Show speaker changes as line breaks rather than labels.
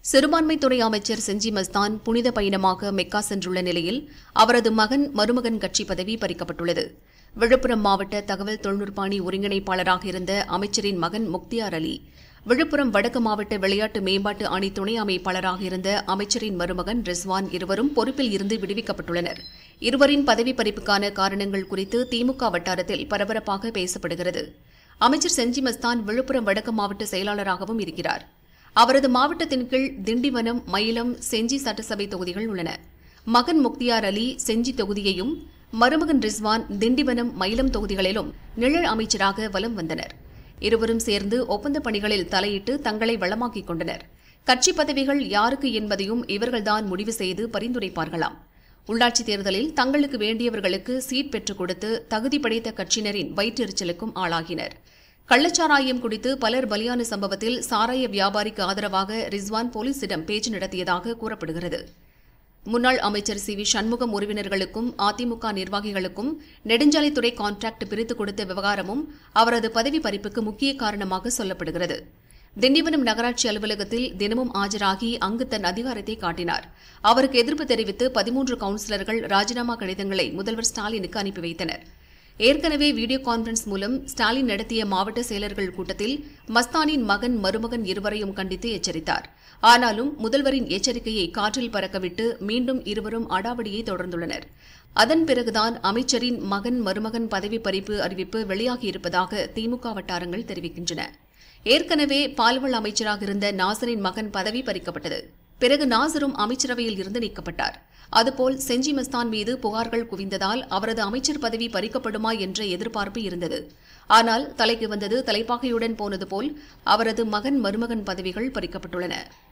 சிறுபான்மைத்துறை அமைச்சர் செஞ்சி மஸ்தான் புனித பயணமாக மெக்கா சென்றுள்ள நிலையில் அவரது மகன் மருமகன் கட்சி பதவி பறிக்கப்பட்டுள்ளது விழுப்புரம் மாவட்ட தகவல் தொழில்நுட்ப அணி ஒருங்கிணைப்பாளராக இருந்த அமைச்சரின் மகன் முக்தியார் அலி விழுப்புரம் வடக்கு மாவட்ட விளையாட்டு மேம்பாட்டு அணி துணை அமைப்பாளராக இருந்த அமைச்சரின் மருமகன் ரிஸ்வான் இருவரும் பொறுப்பில் இருந்து விடுவிக்கப்பட்டுள்ளனர் இருவரின் பதவி பறிப்புக்கான காரணங்கள் குறித்து திமுக வட்டாரத்தில் பரபரப்பாக பேசப்படுகிறது அமைச்சர் செஞ்சி மஸ்தான் விழுப்புரம் வடக்கு மாவட்ட செயலாளராகவும் இருக்கிறார் அவரது மாவட்டத்தின் கீழ் திண்டிவனம் மயிலம் செஞ்சி சட்டசபை தொகுதிகள் உள்ளன மகன் முக்தியார் அலி செஞ்சி தொகுதியையும் மருமகன் ரிஸ்வான் திண்டிவனம் மயிலம் தொகுதிகளிலும் நிழல் அமைச்சராக வலம் வந்தனர் இருவரும் சேர்ந்து ஒப்பந்த பணிகளில் தலையிட்டு தங்களை வளமாக்கிக் கொண்டனர் கட்சி பதவிகள் யாருக்கு என்பதையும் இவர்கள்தான் முடிவு செய்து பரிந்துரைப்பார்களாம் உள்ளாட்சித் தேர்தலில் தங்களுக்கு வேண்டியவர்களுக்கு சீட் பெற்றுக் கொடுத்து தகுதி படைத்த கட்சியினரின் வயிற்றெரிச்சலுக்கும் ஆளாகினர் கள்ளச்சாராயம் குடித்து பலர் பலியான சம்பவத்தில் சாராய வியாபாரிக்கு ஆதரவாக ரிஸ்வான் போலீசிடம் பேச்சு நடத்தியதாக கூறப்படுகிறது முன்னாள் அமைச்சர் சி வி சண்முகம் உறவினர்களுக்கும் அதிமுக நிர்வாகிகளுக்கும் நெடுஞ்சாலைத்துறை கான்ட்ராக்ட் பிரித்துக் கொடுத்த விவகாரமும் அவரது பதவி பறிப்புக்கு முக்கிய காரணமாக சொல்லப்படுகிறது திண்டிவனம் நகராட்சி அலுவலகத்தில் தினமும் ஆஜராகி அங்கு தன் அதிகாரத்தை காட்டினார் அவருக்கு எதிர்ப்பு தெரிவித்து பதிமூன்று கவுன்சிலர்கள் ராஜினாமா கடிதங்களை முதல்வர் ஸ்டாலினுக்கு அனுப்பி வைத்தனர் ஏற்கனவே வீடியோ கான்பரன்ஸ் மூலம் ஸ்டாலின் நடத்திய மாவட்ட செயலர்கள் கூட்டத்தில் மஸ்தானின் மகன் மருமகன் இருவரையும் கண்டித்து எச்சரித்தார் ஆனாலும் முதல்வரின் எச்சரிக்கையை காற்றில் பறக்கவிட்டு மீண்டும் இருவரும் அடாவடியை தொடர்ந்துள்ளனர் அதன் பிறகுதான் அமைச்சரின் மகன் மருமகன் பதவி பறிப்பு அறிவிப்பு வெளியாகியிருப்பதாக திமுக வட்டாரங்கள் தெரிவிக்கின்றன ஏற்கனவே பால்வள அமைச்சராக இருந்த நாசரின் மகன் பதவி பறிக்கப்பட்டது பிறகு நாசரும் அமைச்சரவையில் இருந்து நீக்கப்பட்டார் அதுபோல் செஞ்சி மஸ்தான் மீது புகார்கள் குவிந்ததால் அவரது அமைச்சர் பதவி பறிக்கப்படுமா என்ற எதிர்பார்ப்பு இருந்தது ஆனால் தலைக்கு வந்தது தலைப்பாகையுடன் போனது போல் அவரது மகன் மருமகன் பதவிகள் பறிக்கப்பட்டுள்ளன